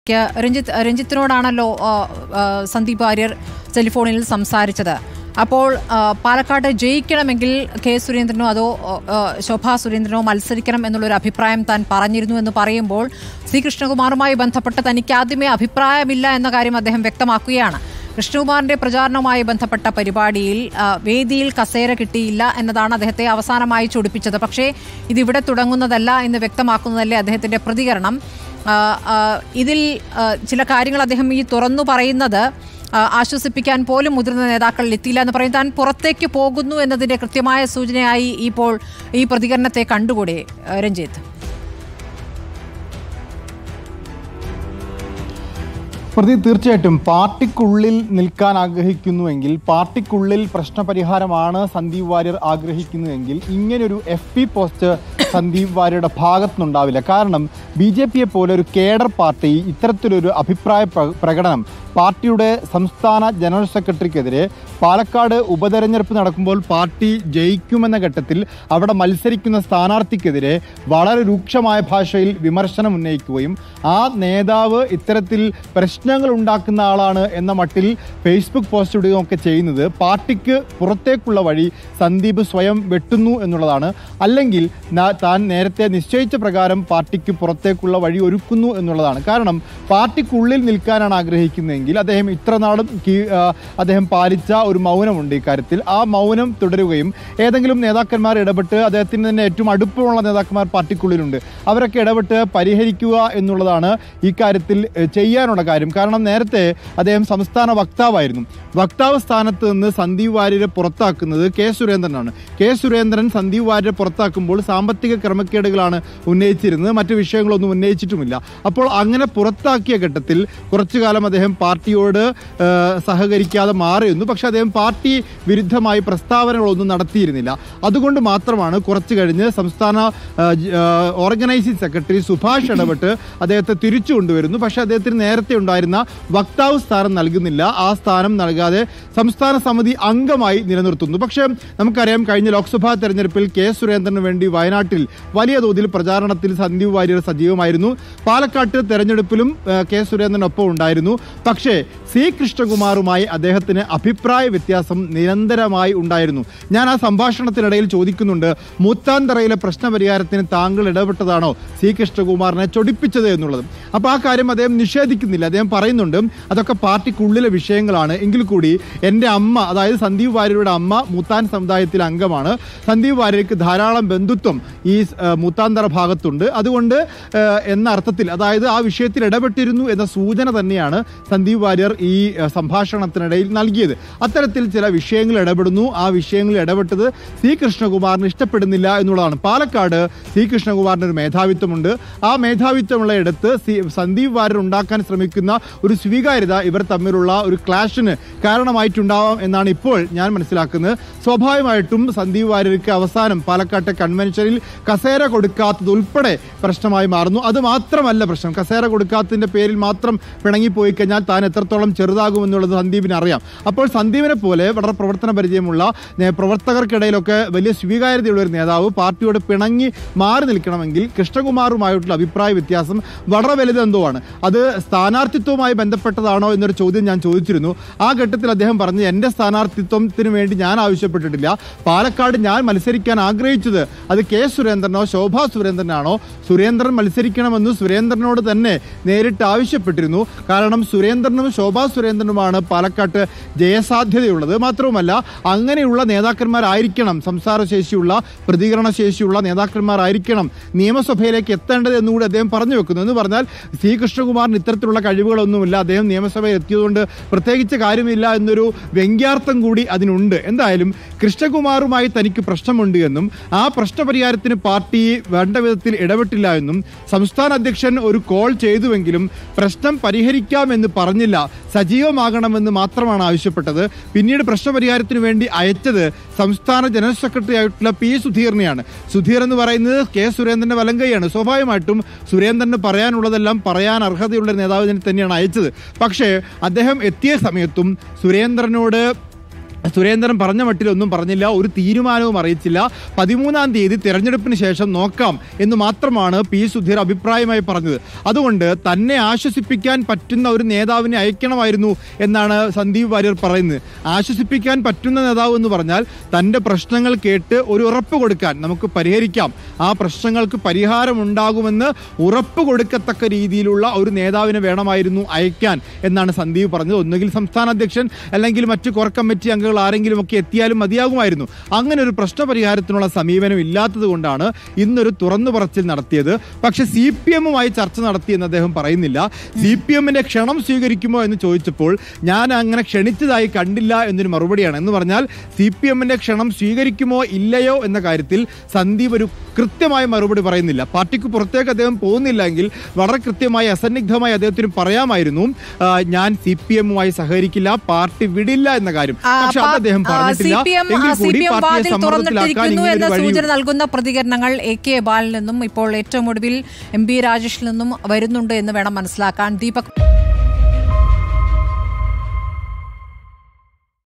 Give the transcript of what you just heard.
ക്ക് രഞ്ജിത്ത് രഞ്ജിത്തിനോടാണല്ലോ ആ, ആ, സന്ദീപ് വാര്യർ ടെലിഫോണിൽ സംസാരിച്ചത് അപ്പോൾ ആ, പാലക്കാട് ജയിക്കണമെങ്കിൽ കെ സുരേന്ദ്രനോ അതോ ആ, ശോഭാ സുരേന്ദ്രനോ മത്സരിക്കണം എന്നുള്ളൊരു അഭിപ്രായം താൻ പറഞ്ഞിരുന്നു എന്ന് പറയുമ്പോൾ സി കൃഷ്ണകുമാറുമായി ബന്ധപ്പെട്ട് തനിക്ക് ആദ്യമേ അഭിപ്രായമില്ല എന്ന കാര്യം അദ്ദേഹം വ്യക്തമാക്കുകയാണ് കൃഷ്ണകുമാറിന്റെ പ്രചാരണവുമായി ബന്ധപ്പെട്ട പരിപാടിയിൽ ആ, വേദിയിൽ കസേര കിട്ടിയില്ല എന്നതാണ് അദ്ദേഹത്തെ അവസാനമായി ചൊടിപ്പിച്ചത് പക്ഷേ ഇതിവിടെ തുടങ്ങുന്നതല്ല എന്ന് വ്യക്തമാക്കുന്നതല്ലേ അദ്ദേഹത്തിന്റെ പ്രതികരണം ആ, ആ, ഇതിൽ ആ, ചില കാര്യങ്ങൾ അദ്ദേഹം ഈ തുറന്നു പറയുന്നത് ആ, ആശ്വസിപ്പിക്കാൻ പോലും മുതിർന്ന നേതാക്കൾ എത്തിയില്ല എന്ന് പറയും താൻ പുറത്തേക്ക് പോകുന്നു എന്നതിന്റെ കൃത്യമായ സൂചനയായി ഇപ്പോൾ ഈ പ്രതികരണത്തെ കണ്ടുകൂടെ ആ, രഞ്ജിത്ത് പ്രതി തീർച്ചയായിട്ടും പാർട്ടിക്കുള്ളിൽ നിൽക്കാൻ ആഗ്രഹിക്കുന്നുവെങ്കിൽ പാർട്ടിക്കുള്ളിൽ പ്രശ്നപരിഹാരമാണ് സന്ദീപ് വാര്യർ ആഗ്രഹിക്കുന്നുവെങ്കിൽ ഇങ്ങനൊരു എഫ് പി പോസ്റ്റ് സന്ദീപ് വാര്യരുടെ ഭാഗത്തുനിന്നുണ്ടാവില്ല കാരണം ബി ജെ പിയെ പോലെ ഒരു കേഡർ പാർട്ടി ഇത്തരത്തിലൊരു അഭിപ്രായ പ്ര- പ്രകടനം പാർട്ടിയുടെ സംസ്ഥാന ജനറൽ സെക്രട്ടറിക്കെതിരെ പാലക്കാട് ഉപതെരഞ്ഞെടുപ്പ് നടക്കുമ്പോൾ പാർട്ടി ജയിക്കുമെന്ന ഘട്ടത്തിൽ അവിടെ മത്സരിക്കുന്ന സ്ഥാനാർത്ഥിക്കെതിരെ വളരെ രൂക്ഷമായ ഭാഷയിൽ വിമർശനം ഉന്നയിക്കുകയും ആ നേതാവ് ഇത്തരത്തിൽ പ്രശ്നങ്ങൾ ഉണ്ടാക്കുന്ന ആളാണ് എന്ന മട്ടിൽ ഫേസ്ബുക്ക് പോസ്റ്റ് ഇടുകയൊക്കെ ചെയ്യുന്നത് പാർട്ടിക്ക് പുറത്തേക്കുള്ള വഴി സന്ദീപ് സ്വയം വെട്ടുന്നു എന്നുള്ളതാണ് അല്ലെങ്കിൽ ന- താൻ നേരത്തെ നിശ്ചയിച്ച പ്രകാരം പാർട്ടിക്ക് പുറത്തേക്കുള്ള വഴി ഒരുക്കുന്നു എന്നുള്ളതാണ് കാരണം പാർട്ടിക്കുള്ളിൽ നിൽക്കാനാണ് ആഗ്രഹിക്കുന്നതെങ്കിൽ അദ്ദേഹം ഇത്ര നാളും കീ- ആ, അദ്ദേഹം പാലിച്ച ഒരു മൗനമുണ്ട് ഇക്കാര്യത്തിൽ ആ മൗനം തുടരുകയും ഏതെങ്കിലും നേതാക്കന്മാർ ഇടപെട്ട് അദ്ദേഹത്തിന് തന്നെ ഏറ്റവും അടുപ്പമുള്ള നേതാക്കന്മാർ പാർട്ടിക്കുള്ളിലുണ്ട് അവരൊക്കെ ഇടപെട്ട് പരിഹരിക്കുക എന്നുള്ളതാണ് ഈ കാര്യത്തിൽ എഹ്, ചെയ്യാനുള്ള കാര്യം കാരണം നേരത്തെ അദ്ദേഹം സംസ്ഥാന വക്താവായിരുന്നു വക്താവ് സ്ഥാനത്ത് നിന്ന് സന്ദീപ് വാര്യരെ പുറത്താക്കുന്നത് കെ സുരേന്ദ്രനാണ് കെ സുരേന്ദ്രൻ സന്ദീപ് വാര്യരെ പുറത്താക്കുമ്പോൾ സാമ്പത്തിക ക്രമക്കേടുകളാണ് ഉന്നയിച്ചിരുന്നത് മറ്റു വിഷയങ്ങളൊന്നും ഉന്നയിച്ചിട്ടുമില്ല അപ്പോൾ അങ്ങനെ പുറത്താക്കിയ ഘട്ടത്തിൽ കുറച്ചു കാലം അദ്ദേഹം പാർട്ടിയോട് ഏഹ്, സഹകരിക്കാതെ മാറിയിരുന്നു പക്ഷെ അദ്ദേഹം പാർട്ടി വിരുദ്ധമായി പ്രസ്താവനകളൊന്നും നടത്തിയിരുന്നില്ല അതുകൊണ്ട് മാത്രമാണ് കുറച്ചു കഴിഞ്ഞ് സംസ്ഥാന ഏഹ്, ജ- ഏഹ്, ഓർഗനൈസിംഗ് സെക്രട്ടറി സുഭാഷ് ഇടപെട്ട് അദ്ദേഹത്തെ തിരിച്ചു കൊണ്ടുവരുന്നു പക്ഷെ അദ്ദേഹത്തിന് നേരത്തെ ഉണ്ടായിരുന്ന വക്താവ് സ്ഥാനം നൽകുന്നില്ല ആ സ്ഥാനം നൽകാതെ സംസ്ഥാന സമിതി അംഗമായി നിലനിർത്തുന്നു പക്ഷേ നമുക്കറിയാം കഴിഞ്ഞ ലോക്സഭാ തെരഞ്ഞെടുപ്പിൽ കെ സുരേന്ദ്രന് വേണ്ടി വയനാട്ടിൽ വലിയ തോതിൽ പ്രചാരണത്തിൽ സന്ദീപ് വാര്യർ സജീവമായിരുന്നു പാലക്കാട്ട് തെരഞ്ഞെടുപ്പിലും ഏഹ്, കെ സുരേന്ദ്രനൊപ്പം ഉണ്ടായിരുന്നു പക്ഷേ സി കൃഷ്ണകുമാറുമായി അദ്ദേഹത്തിന് അഭിപ്രായ വ്യത്യാസം നിരന്തരമായി ഉണ്ടായിരുന്നു ഞാൻ ആ സംഭാഷണത്തിനിടയിൽ ചോദിക്കുന്നുണ്ട് മൂത്താന്തറയിലെ പ്രശ്നപരിഹാരത്തിന് താങ്കൾ ഇടപെട്ടതാണോ സി കൃഷ്ണകുമാറിനെ ചൊടിപ്പിച്ചത് എന്നുള്ളത് അപ്പോൾ ആ കാര്യം അദ്ദേഹം നിഷേധിക്കുന്നില്ല അദ്ദേഹം പറയുന്നുണ്ട് അതൊക്കെ പാർട്ടിക്കുള്ളിലെ വിഷയങ്ങളാണ് എങ്കിൽ കൂടി എൻ്റെ അമ്മ അതായത് സന്ദീപ് വാര്യരുടെ അമ്മ മൂത്താൻ സമുദായത്തിലെ അംഗമാണ് സന്ദീപ് വാര്യർക്ക് ധാരാളം ബന്ധുത്വം ഈ ഏഹ്, മൂത്താന്തറ ഭാഗത്തുണ്ട് അതുകൊണ്ട് ഏഹ്, എന്ന അർത്ഥത്തിൽ അതായത് ആ വിഷയത്തിൽ ഇടപെട്ടിരുന്നു എന്ന സൂചന തന്നെയാണ് സന്ദീപ് വാര്യർ ഈ ഏഹ്, സംഭാഷണത്തിനിടയിൽ നൽകിയത് അത്തരത്തിൽ ചില വിഷയങ്ങൾ ഇടപെടുന്നു ആ വിഷയങ്ങളിൽ ഇടപെട്ടത് സി കൃഷ്ണകുമാറിന് ഇഷ്ടപ്പെടുന്നില്ല എന്നുള്ളതാണ് പാലക്കാട് സി കൃഷ്ണകുമാറിന് ഒരു മേധാവിത്വമുണ്ട് ആ മേധാവിത്വമുള്ള ഇടത്ത് സി സന്ദീപ് വാര്യർ ഉണ്ടാക്കാൻ ശ്രമിക്കുന്ന ഒരു സ്വീകാര്യത ഇവർ തമ്മിലുള്ള ഒരു ക്ലാഷിന് കാരണമായിട്ടുണ്ടാവാം എന്നാണ് ഇപ്പോൾ ഞാൻ മനസ്സിലാക്കുന്നത് സ്വാഭാവികമായിട്ടും സന്ദീപ് വാര്യർക്ക് അവസാനം പാലക്കാട്ടെ കൺവെൻഷനിൽ കസേര കൊടുക്കാത്തത് ഉൾപ്പെടെ പ്രശ്നമായി മാറുന്നു അത് മാത്രമല്ല പ്രശ്നം കസേര കൊടുക്കാത്തതിന്റെ പേരിൽ മാത്രം പിണങ്ങിപ്പോയി കഴിഞ്ഞാൽ താൻ എത്രത്തോളം ചെറുതാകുമെന്നുള്ളത് സന്ദീപിന് അറിയാം അപ്പോൾ സന്ദീപിനെ പോലെ വളരെ പ്രവർത്തന പരിചയമുള്ള നേ- പ്രവർത്തകർക്കിടയിലൊക്കെ വലിയ സ്വീകാര്യതയുള്ള ഒരു നേതാവ് പാർട്ടിയോട് പിണങ്ങി മാറി നിൽക്കണമെങ്കിൽ കൃഷ്ണകുമാറുമായിട്ടുള്ള അഭിപ്രായ വ്യത്യാസം വളരെ വലുതെന്തോ ആണ് അത് സ്ഥാനാർത്ഥിത്വവുമായി ബന്ധപ്പെട്ടതാണോ എന്നൊരു ചോദ്യം ഞാൻ ചോദിച്ചിരുന്നു ആ ഘട്ടത്തിൽ അദ്ദേഹം പറഞ്ഞു എൻ്റെ സ്ഥാനാർത്ഥിത്വത്തിന് വേണ്ടി ഞാൻ ആവശ്യപ്പെട്ടിട്ടില്ല പാലക്കാട് ഞാൻ മത്സരിക്കാൻ ആഗ്രഹിച്ചത് അത് കെ സുരേന്ദ്രനോ ശോഭാ സുരേന്ദ്രനാണോ സുരേന്ദ്രൻ മത്സരിക്കണമെന്ന് സുരേന്ദ്രനോട് തന്നെ നേരിട്ട് ആവശ്യപ്പെട്ടിരുന്നു കാരണം സുരേന്ദ്രനും ശോഭാ സുരേന്ദ്രനുമാണ് പാലക്കാട്ട് ജയസാധ്യതയുള്ളത് മാത്രവുമല്ല അങ്ങനെയുള്ള നേതാക്കന്മാരായിരിക്കണം സംസാരശേഷിയുള്ള പ്രതികരണശേഷിയുള്ള നേതാക്കന്മാരായിരിക്കണം നിയമസഭയിലേക്ക് എത്തേണ്ടത് എന്നുകൂടി അദ്ദേഹം പറഞ്ഞു വെക്കുന്നു എന്ന് പറഞ്ഞാൽ സി കൃഷ്ണകുമാറിന് ഇത്തരത്തിലുള്ള കഴിവുകളൊന്നുമില്ല അദ്ദേഹം നിയമസഭയിൽ എത്തിയതുകൊണ്ട് പ്രത്യേകിച്ച് കാര്യമില്ല എന്നൊരു വ്യംഗ്യാർത്ഥം കൂടി അതിനുണ്ട് എന്തായാലും കൃഷ്ണകുമാറുമായി തനിക്ക് പ്രശ്നമുണ്ട് എന്നും ആ പ്രശ്നപരിഹാരത്തിന് പാർട്ടി വേണ്ട വിധത്തിൽ ഇടപെട്ടില്ല എന്നും സംസ്ഥാന അധ്യക്ഷൻ ഒരു കോൾ ചെയ്തുവെങ്കിലും പ്രശ്നം പരിഹരിക്കാമെന്ന് പറഞ്ഞില്ല സജീവമാകണമെന്ന് മാത്രമാണ് ആവശ്യപ്പെട്ടത് പിന്നീട് പ്രശ്നപരിഹാരത്തിന് വേണ്ടി അയച്ചത് സംസ്ഥാന ജനറൽ സെക്രട്ടറി ആയിട്ടുള്ള പി സുധീറിനെയാണ് സുധീർ എന്ന് പറയുന്നത് കെ സുരേന്ദ്രന്റെ വലങ്കൈയാണ് സ്വാഭാവികമായിട്ടും സുരേന്ദ്രന് പറയാനുള്ളതെല്ലാം പറയാൻ അർഹതയുള്ള ഒരു നേതാവിനെ തന്നെയാണ് അയച്ചത് പക്ഷേ അദ്ദേഹം എത്തിയ സമയത്തും സുരേന്ദ്രനോട് സുരേന്ദ്രൻ പറഞ്ഞ മട്ടിലൊന്നും പറഞ്ഞില്ല ഒരു തീരുമാനവും അറിയിച്ചില്ല പതിമൂന്നാം തീയതി തെരഞ്ഞെടുപ്പിന് ശേഷം നോക്കാം എന്ന് മാത്രമാണ് പി സുധീർ അഭിപ്രായമായി പറഞ്ഞത് അതുകൊണ്ട് തന്നെ ആശ്വസിപ്പിക്കാൻ പറ്റുന്ന ഒരു നേതാവിനെ അയക്കണമായിരുന്നു എന്നാണ് സന്ദീപ് വാര്യർ പറയുന്നത് ആശ്വസിപ്പിക്കാൻ പറ്റുന്ന നേതാവ് എന്ന് പറഞ്ഞാൽ തൻ്റെ പ്രശ്നങ്ങൾ കേട്ട് ഒരു ഉറപ്പ് കൊടുക്കാൻ നമുക്ക് പരിഹരിക്കാം ആ പ്രശ്നങ്ങൾക്ക് പരിഹാരം ഉണ്ടാകുമെന്ന് ഉറപ്പ് കൊടുക്കത്തക്ക രീതിയിലുള്ള ഒരു നേതാവിനെ വേണമായിരുന്നു അയക്കാൻ എന്നാണ് സന്ദീപ് പറഞ്ഞത് ഒന്നുകിൽ സംസ്ഥാന അധ്യക്ഷൻ അല്ലെങ്കിൽ മറ്റു കോർ കമ്മിറ്റി അംഗങ്ങൾ ആരെങ്കിലും ഒക്കെ എത്തിയാലും മതിയാകുമായിരുന്നു അങ്ങനെ ഒരു പ്രശ്നപരിഹാരത്തിനുള്ള സമീപനം ഇല്ലാത്തത് കൊണ്ടാണ് ഇന്നൊരു തുറന്നു പറച്ചിൽ നടത്തിയത് പക്ഷെ സി പി എമ്മുമായി ചർച്ച നടത്തിയെന്ന് അദ്ദേഹം പറയുന്നില്ല സി പി എമ്മിന്റെ ക്ഷണം സ്വീകരിക്കുമോ എന്ന് ചോദിച്ചപ്പോൾ ഞാൻ അങ്ങനെ ക്ഷണിച്ചതായി കണ്ടില്ല എന്നൊരു മറുപടിയാണ് എന്ന് പറഞ്ഞാൽ സി പി എമ്മിന്റെ ക്ഷണം സ്വീകരിക്കുമോ ഇല്ലയോ എന്ന കാര്യത്തിൽ സന്ദീപ് ഒരു കൃത്യമായ മറുപടി പറയുന്നില്ല പാർട്ടിക്ക് പുറത്തേക്ക് അദ്ദേഹം പോകുന്നില്ല എങ്കിൽ വളരെ കൃത്യമായി അസന്നിഗ്ധമായി അദ്ദേഹത്തിന് പറയാമായിരുന്നു ആ, ഞാൻ സി പി എമ്മുമായി സഹകരിക്കില്ല പാർട്ടി വിടില്ല എന്ന കാര്യം ആ, പക്ഷെ അത് പാ- അദ്ദേഹം ആ, പറഞ്ഞിട്ടില്ല CPM ആ, എങ്കിൽ കൂടി CPM പാർട്ടിയെ വാതിൽ സമ്മർദ്ദത്തിലാക്കാൻ തുറന്നിട്ടിരിക്കുന്നു ഇങ്ങനെ എന്ന ഒരു വഴി സൂചന നൽകുന്ന പ്രതികരണങ്ങൾ എ കെ ബാലിൽ നിന്നും ഇപ്പോൾ ഏറ്റവും ഒടുവിൽ എം ബി രാജേഷിൽ നിന്നും വരുന്നുണ്ട് എന്ന് വേണം മനസ്സിലാക്കാൻ ദീപക്